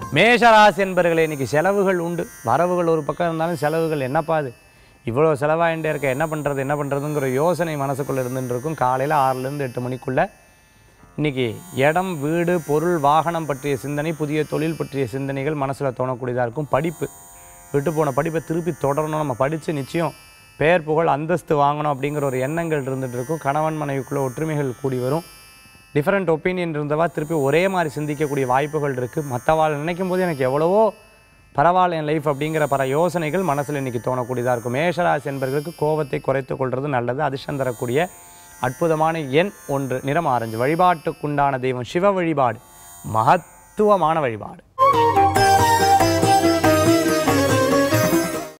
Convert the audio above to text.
மேஷராசி என்பர்களே இன்னைக்கு செலவுகள் உண்டு வரவுகள் ஒரு பக்கம் இருந்தாலும் செலவுகள் என்னப்பா அது இவ்வளோ செலவாயிட்டே இருக்க என்ன பண்ணுறது என்ன பண்ணுறதுங்கிற யோசனை மனசுக்குள்ளே இருந்துட்டு இருக்கும் காலையில் ஆறுலேருந்து எட்டு மணிக்குள்ளே இன்னைக்கு இடம் வீடு பொருள் வாகனம் பற்றிய சிந்தனை புதிய தொழில் பற்றிய சிந்தனைகள் மனசில் தோணக்கூடியதாக இருக்கும் படிப்பு விட்டு போன படிப்பை திருப்பி தொடரணும் நம்ம படித்து நிச்சயம் பெயர் புகழ் அந்தஸ்து வாங்கணும் அப்படிங்கிற ஒரு எண்ணங்கள் இருந்துட்டு இருக்கும் கணவன் மனைவிக்குள்ள ஒற்றுமைகள் கூடி வரும் டிஃப்ரெண்ட் ஒப்பீனியன் இருந்தவா திருப்பி ஒரே மாதிரி சிந்திக்கக்கூடிய வாய்ப்புகள் இருக்குது மற்றவாள் நினைக்கும் போது எனக்கு எவ்வளவோ பரவாயில்ல என் லைஃப் அப்படிங்கிற பல யோசனைகள் மனசில் இன்றைக்கி தோணக்கூடியதாக இருக்கும் மேஷராசி என்பவர்களுக்கு கோபத்தை குறைத்து கொள்வது நல்லது அதிர்ஷ்டம் தரக்கூடிய அற்புதமான எண் ஒன்று நிறம் ஆரஞ்சு வழிபாட்டுக்குண்டான தெய்வம் சிவ வழிபாடு மகத்துவமான வழிபாடு